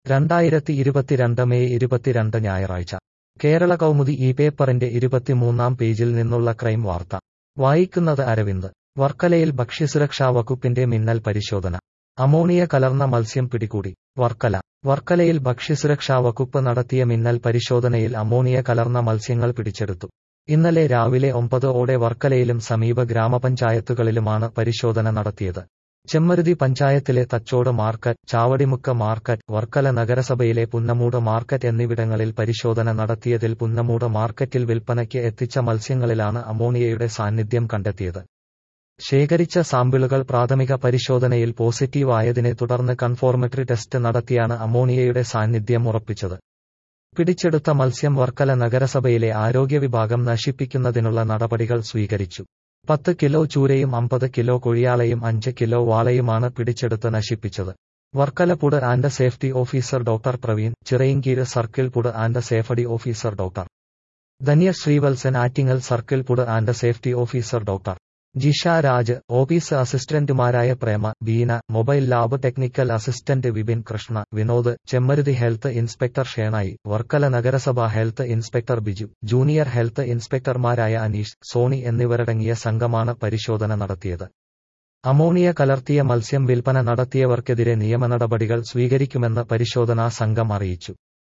രണ്ടായിരത്തി ഇരുപത്തിരണ്ട് മെയ് ഇരുപത്തിരണ്ട് ഞായറാഴ്ച കേരള കൗമുദി ഈ പേപ്പറിന്റെ ഇരുപത്തിമൂന്നാം പേജിൽ നിന്നുള്ള ക്രൈം വാർത്ത വായിക്കുന്നത് അരവിന്ദ് വർക്കലയിൽ ഭക്ഷ്യസുരക്ഷാ വകുപ്പിന്റെ മിന്നൽ പരിശോധന അമോണിയ കലർന്ന മത്സ്യം പിടികൂടി വർക്കല വർക്കലയിൽ ഭക്ഷ്യസുരക്ഷാ വകുപ്പ് നടത്തിയ മിന്നൽ പരിശോധനയിൽ അമോണിയ കലർന്ന മത്സ്യങ്ങൾ പിടിച്ചെടുത്തു ഇന്നലെ രാവിലെ ഒമ്പത് ഓടെ വർക്കലയിലും സമീപ ഗ്രാമപഞ്ചായത്തുകളിലുമാണ് പരിശോധന നടത്തിയത് ചെമ്മരുതി പഞ്ചായത്തിലെ തച്ചോട് മാർക്കറ്റ് ചാവടിമുക്ക മാർക്കറ്റ് വർക്കല നഗരസഭയിലെ പുന്നമൂട് മാർക്കറ്റ് എന്നിവിടങ്ങളിൽ പരിശോധന നടത്തിയതിൽ പുന്നമൂട് മാർക്കറ്റിൽ വിൽപ്പനയ്ക്ക് എത്തിച്ച മത്സ്യങ്ങളിലാണ് അമോണിയയുടെ സാന്നിധ്യം കണ്ടെത്തിയത് ശേഖരിച്ച സാമ്പിളുകൾ പ്രാഥമിക പരിശോധനയിൽ പോസിറ്റീവ് ആയതിനെ തുടർന്ന് കൺഫോർമറ്ററി ടെസ്റ്റ് നടത്തിയാണ് അമോണിയയുടെ സാന്നിധ്യം ഉറപ്പിച്ചത് പിടിച്ചെടുത്ത മത്സ്യം വർക്കല നഗരസഭയിലെ ആരോഗ്യ വിഭാഗം നശിപ്പിക്കുന്നതിനുള്ള നടപടികൾ സ്വീകരിച്ചു പത്ത് കിലോ ചൂരയും അമ്പത് കിലോ കൊഴിയാളയും അഞ്ച് കിലോ വാളയുമാണ് പിടിച്ചെടുത്ത് നശിപ്പിച്ചത് Varkala food and safety officer doctor Praveen Chirayinkeezhu circle food and safety officer doctor Dhanya Sreevalsan Attingal circle food and safety officer doctor Jisha Raj office അസിസ്റ്റന്റുമാരായ Prema Beena mobile lab technical assistant Vipin Krishna Vinod Chemmaruthi health inspector Shenoy Varkala നഗരസഭ health inspector Biju junior health ഇൻസ്പെക്ടർമാരായ അനീഷ് സോണി എന്നിവരടങ്ങിയ സംഘമാണ് പരിശോധന നടത്തിയത് അമോണിയ കലർത്തിയ മത്സ്യം വിൽപ്പന നടത്തിയവർക്കെതിരെ നിയമ നടപടികൾ സ്വീകരിക്കുമെന്ന് പരിശോധനാ സംഘം അറിയിച്ചു